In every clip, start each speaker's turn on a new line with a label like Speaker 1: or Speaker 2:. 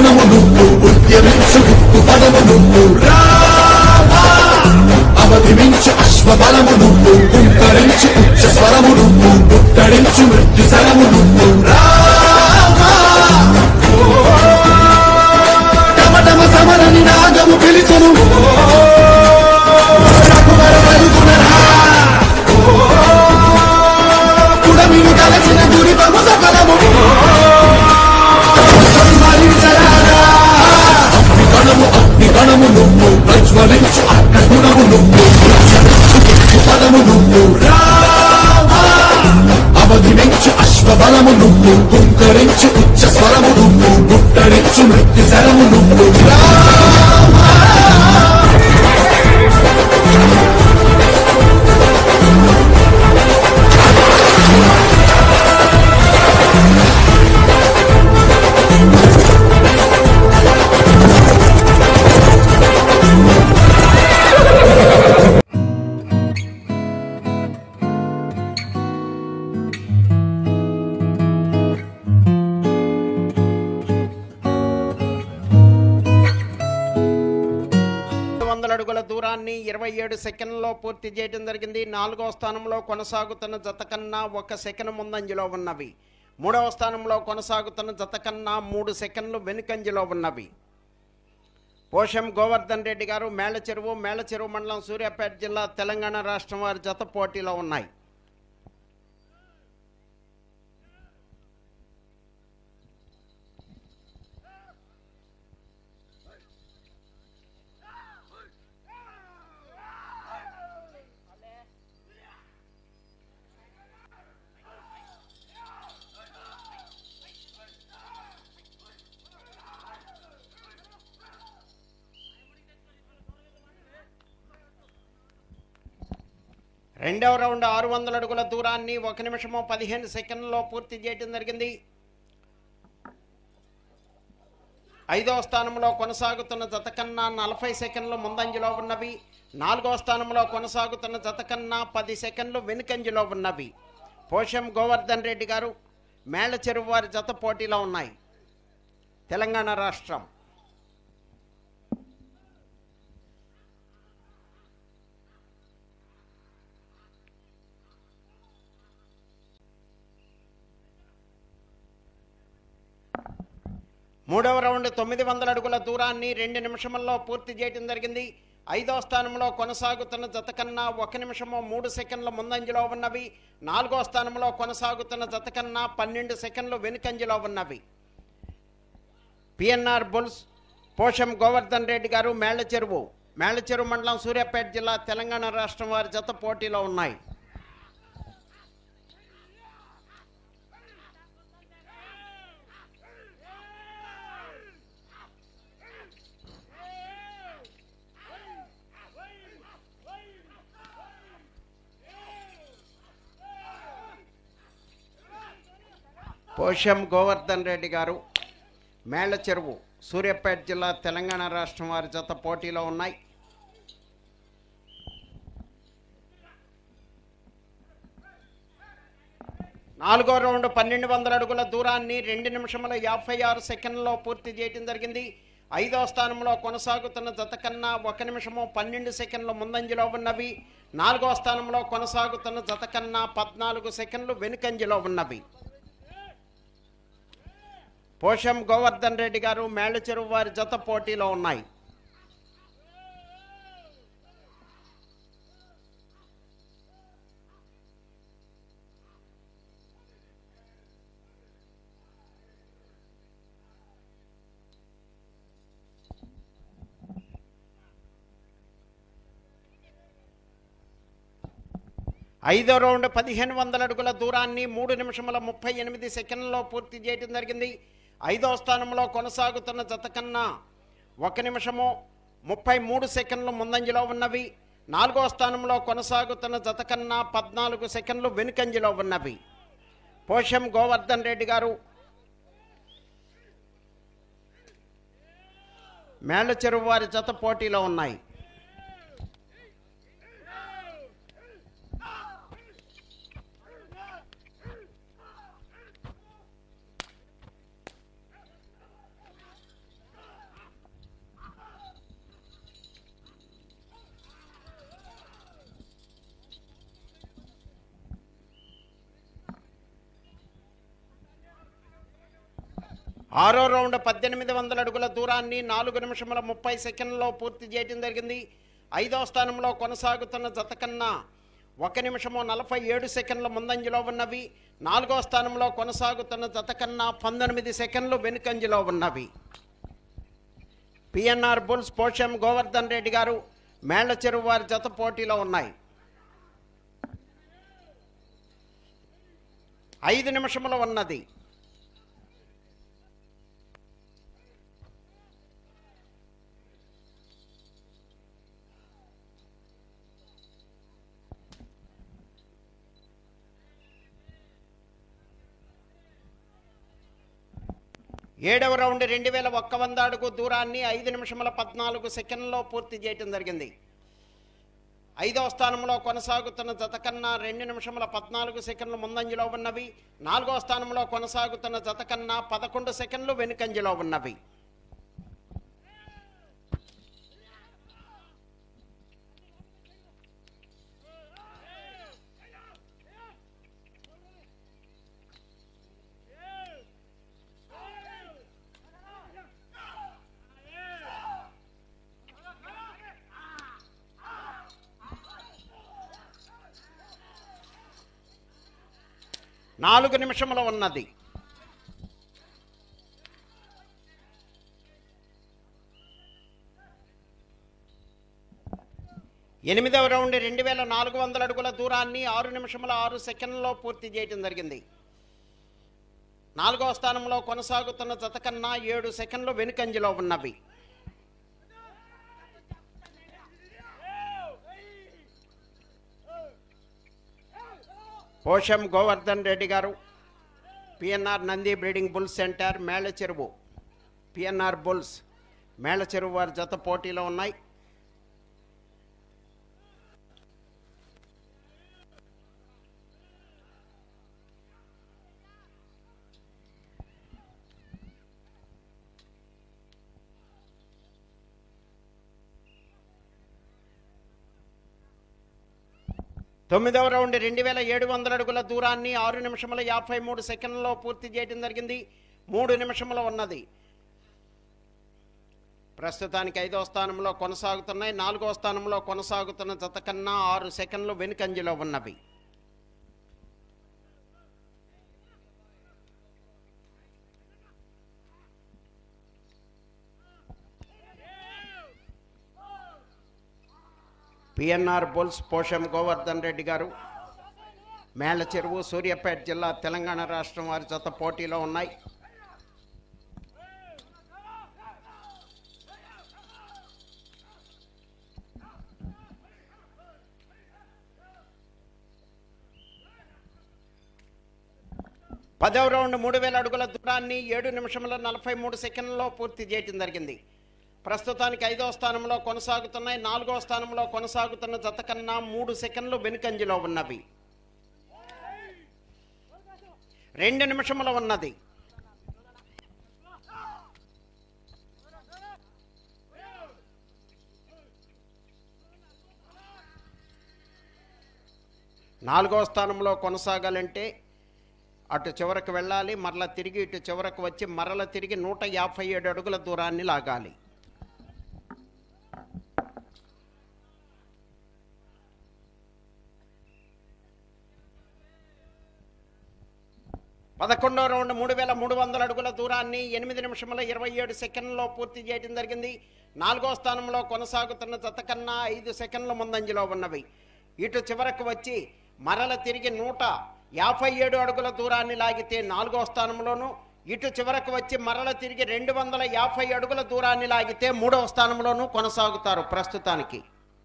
Speaker 1: పవనము నువ్వు ఉద్యమించు ఉక్కు పదము నువ్వు రామా అవధి మించు అశ్వబలము నువ్వు కుంకరించు ఉచ్చ స్వరము నువ్వు ముట్టడించు మృత్యు శరము నువ్వు రామా టమటమ సమర నినాదము పిలుచును రఘువర పలుకునరా పుడమిని తలచిన దురితము సకలము సంహరించరారా అగ్ని కణము అగ్ని కణము నువ్వు ప్రజ్వలించు అక్క గుణము నువ్వు ఉచ్చరించు పదము నువ్వు రామా అవధి మించు అశ్వబలము నువ్వు కుంకరించు ఉచ్చ స్వరము నువ్వు గుట్టరించు మృత్యు శరము నువ్వు రామా
Speaker 2: వందల అడుగుల దూరాన్ని ఇరవై ఏడు సెకండ్లలో పూర్తి చేయడం జరిగింది నాలుగో స్థానంలో కొనసాగుతున్న జత కన్నా ఒక సెకండ్ ముందంజలో ఉన్నవి మూడవ స్థానంలో కొనసాగుతున్న జత కన్నా మూడు సెకండ్లు వెనుకంజలో ఉన్నవి పోషం గోవర్ధన్ రెడ్డి గారు మేళ చెరువు మేళ చెరువు మండలం సూర్యాపేట జిల్లా తెలంగాణ రాష్ట్రం వారి జత పోటీలో ఉన్నాయి రెండవ రౌండ్ ఆరు వందల అడుగుల దూరాన్ని ఒక నిమిషము పదిహేను సెకండ్లలో పూర్తి చేయడం జరిగింది ఐదవ స్థానంలో కొనసాగుతున్న జత కన్నా నలభై సెకండ్లు ముందంజలో ఉన్నవి నాలుగవ స్థానంలో కొనసాగుతున్న జత కన్నా పది సెకండ్లు వెనుకంజలో ఉన్నవి పోషం గోవర్ధన్ రెడ్డి గారు మేళ చెరువు వారి జత పోటీలో ఉన్నాయి తెలంగాణ రాష్ట్రం మూడవ రౌండ్ తొమ్మిది వందల అడుగుల దూరాన్ని రెండు నిమిషముల్లో పూర్తి చేయడం జరిగింది ఐదో స్థానంలో కొనసాగుతున్న జత కన్నా ఒక నిమిషము మూడు సెకండ్ల ముందంజలో ఉన్నవి నాలుగో స్థానంలో కొనసాగుతున్న జత కన్నా పన్నెండు సెకండ్లు వెనుకంజలో ఉన్నవి పిఎన్ఆర్ బుల్స్ పోషం గోవర్ధన్ రెడ్డి గారు మేళ్ల చెరువు మేళ్ల చెరువు మండలం సూర్యాపేట జిల్లా తెలంగాణ రాష్ట్రం వారి జత పోటీలో ఉన్నాయి పోషం గోవర్ధన్ రెడ్డి గారు మేళ్ల చెరువు సూర్యాపేట జిల్లా తెలంగాణ రాష్ట్రం వారి జత పోటీలో ఉన్నాయి నాలుగో రౌండ్ పన్నెండు వందల అడుగుల దూరాన్ని రెండు నిమిషముల యాభై ఆరు సెకండ్లలో పూర్తి చేయడం జరిగింది ఐదో స్థానంలో కొనసాగుతున్న జత కన్నా ఒక నిమిషము పన్నెండు సెకండ్లు ముందంజలో ఉన్నవి నాలుగో స్థానంలో కొనసాగుతున్న జత కన్నా పద్నాలుగు సెకండ్లు వెనుకంజలో ఉన్నవి పోషం గోవర్ధన్ రెడ్డి గారు మేళ్ల చెరువు వారి జత పోటీలో ఉన్నాయి ఐదో రౌండ్ పదిహేను వందల అడుగుల దూరాన్ని మూడు నిమిషముల ముప్పై ఎనిమిది సెకండ్లలో పూర్తి చేయడం జరిగింది ఐదో స్థానంలో కొనసాగుతున్న జత కన్నా ఒక నిమిషము ముప్పై మూడు సెకండ్లు ముందంజలో ఉన్నవి నాలుగో స్థానంలో కొనసాగుతున్న జత కన్నా పద్నాలుగు సెకండ్లు వెనుకంజలో ఉన్నవి పోషం గోవర్ధన్ రెడ్డి గారు మేళ్ల చెరువు వారి జత పోటీలో ఉన్నాయి ఆరో రౌండ్ పద్దెనిమిది వందల అడుగుల దూరాన్ని నాలుగు నిమిషముల ముప్పై సెకండ్లో పూర్తి చేయడం జరిగింది ఐదో స్థానంలో కొనసాగుతున్న జత కన్నా ఒక నిమిషము నలభై ఏడు సెకండ్ల ముందంజలో ఉన్నవి నాలుగో స్థానంలో కొనసాగుతున్న జత కన్నా పంతొమ్మిది సెకండ్లు వెనుకంజలో ఉన్నవి పిఎన్ఆర్ బుల్స్ పోషం గోవర్ధన్ రెడ్డి గారు మేళ్ల చెరువు వారి జత పోటీలో ఉన్నాయి ఐదు నిమిషములు ఉన్నది ఏడవ రౌండ్ రెండు వేల ఒక్క వంద అడుగు దూరాన్ని ఐదు నిమిషముల పద్నాలుగు సెకండ్లో పూర్తి చేయటం జరిగింది ఐదవ స్థానంలో కొనసాగుతున్న జత కన్నా రెండు నిమిషముల పద్నాలుగు సెకండ్లు ముందంజలో ఉన్నవి నాలుగవ స్థానంలో కొనసాగుతున్న జత కన్నా పదకొండు సెకండ్లు వెనుకంజలో ఉన్నవి నాలుగు నిమిషములు ఉన్నది ఎనిమిదవ రౌండ్ రెండు వేల నాలుగు వందల అడుగుల దూరాన్ని ఆరు నిమిషముల ఆరు సెకండ్లో పూర్తి చేయటం జరిగింది నాలుగవ స్థానంలో కొనసాగుతున్న జత కన్నా ఏడు సెకండ్లు వెనుకంజలో ఉన్నవి పోషం గోవర్ధన్ రెడ్డి గారు PNR Nandi breeding bulls centre Mela Cheruvu PNR bulls Mela చెరువు వారి జత పోటీలో ఉన్నాయి తొమ్మిదవ రౌండ్ రెండు వేల ఏడు వందల అడుగుల దూరాన్ని ఆరు నిమిషముల యాభై మూడు సెకండ్లలో పూర్తి చేయడం జరిగింది మూడు నిమిషములు ఉన్నది ప్రస్తుతానికి ఐదవ స్థానంలో కొనసాగుతున్నాయి నాలుగవ స్థానంలో కొనసాగుతున్న జత కన్నా ఆరు సెకండ్లు వెనుకంజలో ఉన్నవి పిఎన్ఆర్ బుల్స్ పోషం గోవర్ధన్ రెడ్డి గారు మేళ్ల చెరువు సూర్యాపేట జిల్లా తెలంగాణ రాష్ట్రం వారి జత పోటీలో ఉన్నాయి పదవ రౌండ్ మూడు వేల అడుగుల దూరాన్ని ఏడు నిమిషముల నలభై మూడు సెకండ్లలో పూర్తి చేయటం జరిగింది ప్రస్తుతానికి ఐదవ స్థానంలో కొనసాగుతున్నాయి నాలుగవ స్థానంలో కొనసాగుతున్న జత కన్నా మూడు సెకండ్లు వెనుకంజలో ఉన్నవి రెండు నిమిషముల ఉన్నది నాలుగవ స్థానంలో కొనసాగాలంటే అటు చివరకు వెళ్ళాలి మరల తిరిగి ఇటు చివరకు వచ్చి మరల తిరిగి నూట యాభై ఏడు అడుగుల దూరాన్ని లాగాలి పదకొండో రౌండ్ మూడు వేల మూడు వందల అడుగుల దూరాన్ని ఎనిమిది నిమిషముల ఇరవై ఏడు సెకండ్లలో పూర్తి చేయడం జరిగింది నాలుగో స్థానంలో కొనసాగుతున్న జత కన్నా ఐదు సెకండ్ల ముందంజలో ఉన్నవి ఇటు చివరకు వచ్చి మరల తిరిగి నూట యాభై ఏడు అడుగుల దూరాన్ని లాగితే నాలుగో స్థానంలోను ఇటు చివరకు వచ్చి మరల తిరిగి రెండు వందల యాభై అడుగుల దూరాన్ని లాగితే మూడవ స్థానంలోనూ కొనసాగుతారు ప్రస్తుతానికి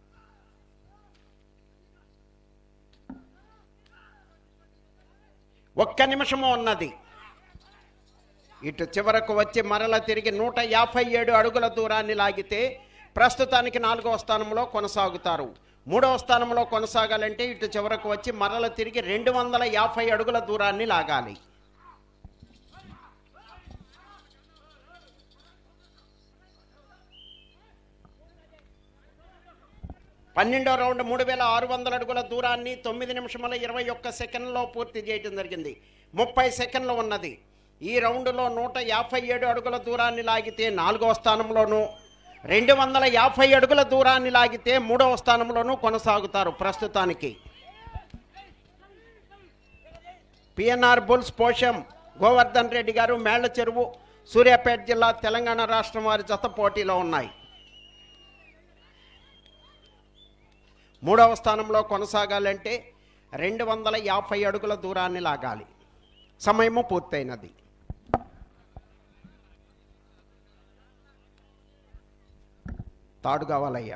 Speaker 2: ఒక్క నిమిషము ఉన్నది ఇటు చివరకు వచ్చి మరల తిరిగి నూట యాభై ఏడు అడుగుల దూరాన్ని లాగితే ప్రస్తుతానికి నాలుగవ స్థానంలో కొనసాగుతారు మూడవ స్థానంలో కొనసాగాలంటే ఇటు చివరకు వచ్చి మరల తిరిగి రెండు వందల యాభై అడుగుల దూరాన్ని లాగాలి పన్నెండో రౌండ్ మూడు వేల ఆరు వందల అడుగుల దూరాన్ని తొమ్మిది నిమిషముల ఇరవై ఒక్క సెకండ్లో పూర్తి చేయడం జరిగింది ముప్పై సెకండ్లు ఉన్నది ఈ రౌండ్లో నూట యాభై ఏడు అడుగుల దూరాన్ని లాగితే నాలుగవ స్థానంలోను రెండు వందల యాభై అడుగుల దూరాన్ని లాగితే మూడవ స్థానంలోనూ కొనసాగుతారు ప్రస్తుతానికి పిఎన్ఆర్ బుల్స్ పోషం గోవర్ధన్ రెడ్డి గారు మేళ్ల చెరువు సూర్యాపేట జిల్లా తెలంగాణ రాష్ట్రం వారి జత పోటీలో ఉన్నాయి మూడవ స్థానంలో కొనసాగాలంటే రెండు వందల యాభై అడుగుల దూరాన్ని లాగాలి సమయము పూర్తయినది తాడు కావాలయ్యా